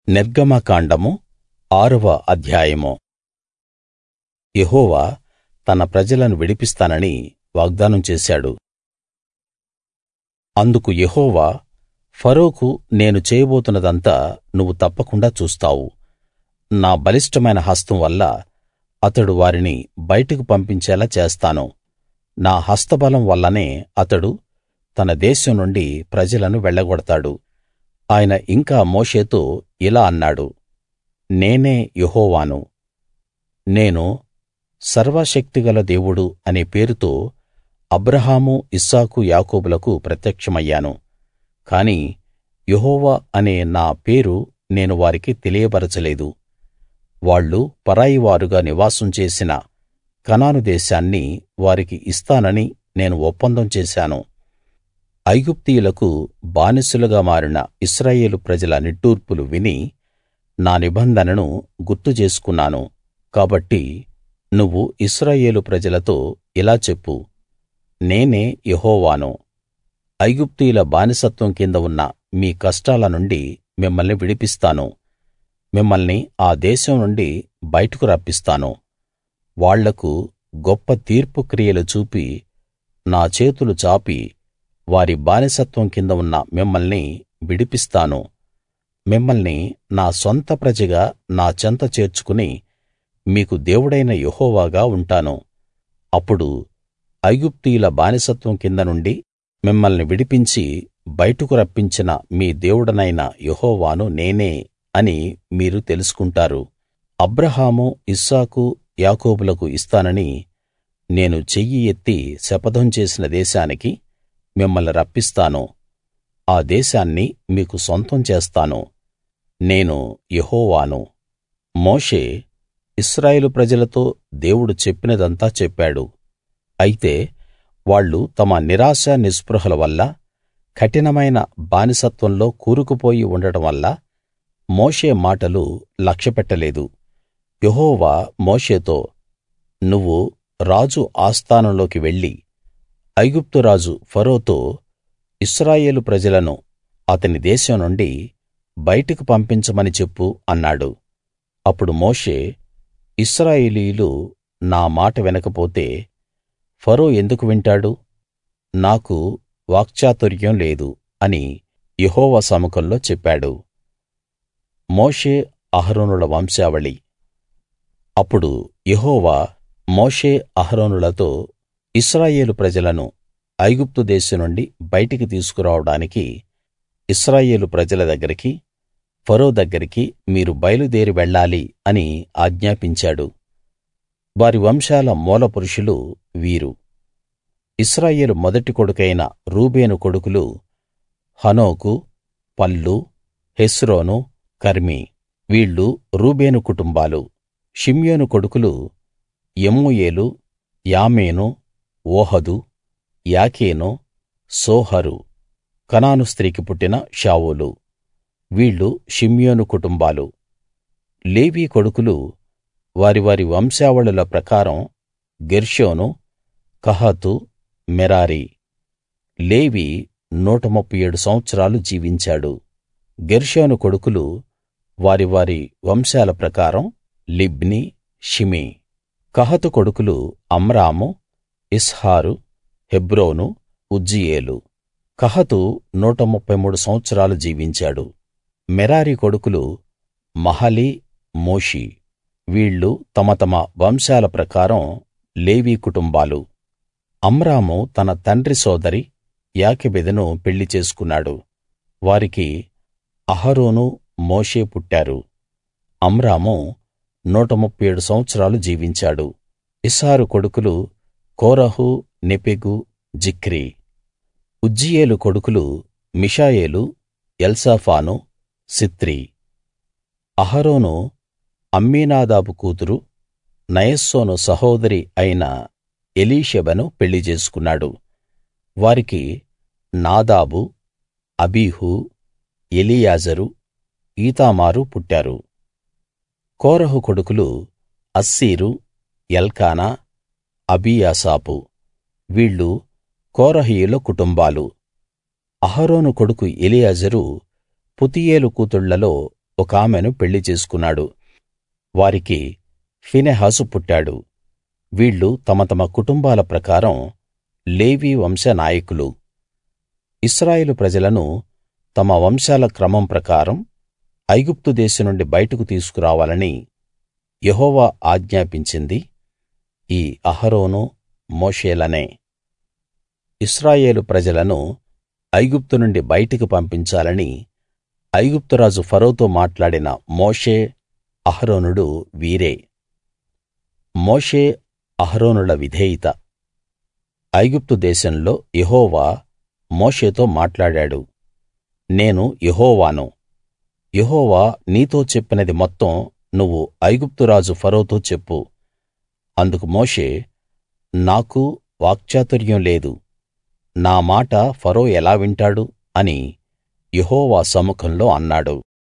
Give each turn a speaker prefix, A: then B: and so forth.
A: నిర్గమకాండము ఆరవ అధ్యాయము యెహోవా తన ప్రజలను విడిపిస్తానని వాగ్దానం చేశాడు అందుకు యెహోవా ఫరోకు నేను చేయబోతున్నదంతా నువ్వు తప్పకుండా చూస్తావు నా బలిష్టమైన హస్తం వల్ల అతడు వారిని బయటకు పంపించేలా చేస్తాను నా హస్తబలం వల్లనే అతడు తన దేశం నుండి ప్రజలను వెళ్ళగొడతాడు ఆయన ఇంకా మోషేతో ఇలా అన్నాడు నేనే యెహోవాను నేను సర్వశక్తిగల దేవుడు అనే పేరుతో అబ్రాహాము ఇస్సాకు యాకోబులకు ప్రత్యక్షమయ్యాను కాని యెహోవా అనే నా పేరు నేను వారికి తెలియబరచలేదు వాళ్ళు పరాయివారుగా నివాసం చేసిన కనాను దేశాన్ని వారికి ఇస్తానని నేను ఒప్పందం చేశాను ఐగుప్తీయులకు బానిసలుగా మారిన ఇశ్రాయేలు ప్రజల నిట్టూర్పులు విని నా నిబంధనను గుర్తు చేసుకున్నాను కాబట్టి నువ్వు ఇశ్రాయేలు ప్రజలతో ఇలా చెప్పు నేనే యెహోవాను ఐగుప్తీయుల బానిసత్వం కింద ఉన్న మీ కష్టాల నుండి మిమ్మల్ని విడిపిస్తాను మిమ్మల్ని ఆ దేశం నుండి బయటకు రప్పిస్తాను వాళ్లకు గొప్ప తీర్పు క్రియలు చూపి నా చేతులు చాపి వారి బానిసత్వం కింద ఉన్న మిమ్మల్ని విడిపిస్తాను మిమ్మల్ని నా సొంత ప్రజగా నా చెంత చేర్చుకుని మీకు దేవుడైన యెహోవాగా ఉంటాను అప్పుడు ఐగుప్తీయుల బానిసత్వం కింద నుండి మిమ్మల్ని విడిపించి బయటకు రప్పించిన మీ దేవుడనైన యెహోవాను నేనే అని మీరు తెలుసుకుంటారు అబ్రాహాము ఇస్సాకు యాకోబులకు ఇస్తానని నేను చెయ్యి ఎత్తి శపథం చేసిన దేశానికి మిమ్మల్ని రప్పిస్తాను ఆ దేశాన్ని మీకు సొంతం చేస్తాను నేను యెహోవాను మోషే ఇశ్రాయేలు ప్రజలతో దేవుడు చెప్పినదంతా చెప్పాడు అయితే వాళ్ళు తమ నిరాశ నిస్పృహల వల్ల కఠినమైన బానిసత్వంలో కూరుకుపోయి ఉండడం వల్ల మోషే మాటలు లక్ష్యపెట్టలేదు యెహోవా మోషేతో నువ్వు రాజు ఆస్థానంలోకి వెళ్లి ఐగుప్తు రాజు ఫరోతో ఇశ్రాయేలు ప్రజలను అతని దేశం నుండి బయటకు పంపించమని చెప్పు అన్నాడు అప్పుడు మోషే ఇశ్రాయేలీయులు నా మాట వినకపోతే ఫరో ఎందుకు వింటాడు నాకు వాక్చాతుర్యం లేదు అని యెహోవా సముఖంలో చెప్పాడు మోషే అహరోనుల వంశావళి అప్పుడు యెహోవా మోషే అహరోనులతో ఇశ్రాయేలు ప్రజలను ఐగుప్తు దేశం నుండి బయటికి తీసుకురావడానికి ఇశ్రాయేలు ప్రజల దగ్గరికి ఫరో దగ్గరికి మీరు బయలుదేరి వెళ్ళాలి అని ఆజ్ఞాపించాడు వారి వంశాల మూలపురుషులు వీరు ఇశ్రాయేలు మొదటి కొడుకైన రూబేను కొడుకులు హనోకు పల్లు హెస్రోను కర్మీ వీళ్ళు రూబేను కుటుంబాలు షిమ్యోను కొడుకులు యెమూయేలు యామీను ఓహదు యాకీను సోహరు కనాను స్త్రీకి పుట్టిన షావూలు వీళ్ళు షిమ్యోను కుటుంబాలు లేవీ కొడుకులు వారి వారి వంశావళుల ప్రకారం గెర్షోను కహాతు మెరారి లేవి 137 సంవత్సరాలు జీవించాడు గెర్షోను కొడుకులు వారి వారి వంశాల ప్రకారం లిబ్నీ షిమీ కహతు కొడుకులు అమ్రాము ఇస్హారు హెబ్రోను ఉజ్జీయేలు కహతు 133 సంవత్సరాలు జీవించాడు మెరారి కొడుకులు మహలి మూషి వీళ్ళు తమ తమ వంశాల ప్రకారం లేవీ కుటుంబాలు అమ్రాము తన తండ్రి సోదరి యోకెబెదును పెళ్లి చేసుకున్నాడు వారికి అహరోను మోషే పుట్టారు అమ్రాము 137 సంవత్సరాలు జీవించాడు ఇస్హారు కొడుకులు కోరహు నెపెగు జిక్రీ ఉజ్జీయేలు కొడుకులు మిషాయేలు ఎల్సాఫాను సిత్రీ అహరోను అమ్మీనాదాబు కూతురు నయస్సోను సహోదరి అయిన ఎలీషెబను పెళ్లి చేసుకున్నాడు వారికి నాదాబు అబీహు ఎలియాజరు ఈతామారు పుట్టారు కోరహు కొడుకులు అస్సీరు ఎల్కానా అబీయాసాపు వీళ్ళు కోరహీయుల కుటుంబాలు అహరోను కొడుకు ఎలియాజరు పుతీయేలు కూతుళ్ళలో ఒకామెను పెళ్లి చేసుకున్నాడు వారికి ఫినెహాసు పుట్టాడు వీళ్ళు తమ తమ కుటుంబాల ప్రకారం లేవీ వంశ నాయకులు ఇశ్రాయేలు ప్రజలను తమ వంశాల క్రమం ప్రకారం ఐగుప్తు దేశం నుండి బయటకు తీసుకురావాలని యెహోవా ఆజ్ఞాపించింది ఈ అహరోను మోషేలనే ఇశ్రాయేలు ప్రజలను ఐగుప్తు నుండి బయటికి పంపించాలని ఐగుప్తు రాజు ఫరోతో మాట్లాడిన మోషే అహరోనులు వీరే మోషే అహరోనుల విధేయత ఐగుప్తు దేశంలో యెహోవా మోషేతో మాట్లాడాడు నేను యెహోవాను యెహోవా నీతో చెప్పినది మొత్తం నువ్వు ఐగుప్తు రాజు ఫరోతో చెప్పు అందుకు మోషే నాకు వాక్చాతుర్యం లేదు నా మాట ఫరో ఎలా వింటాడు అని యెహోవా సముఖంలో అన్నాడు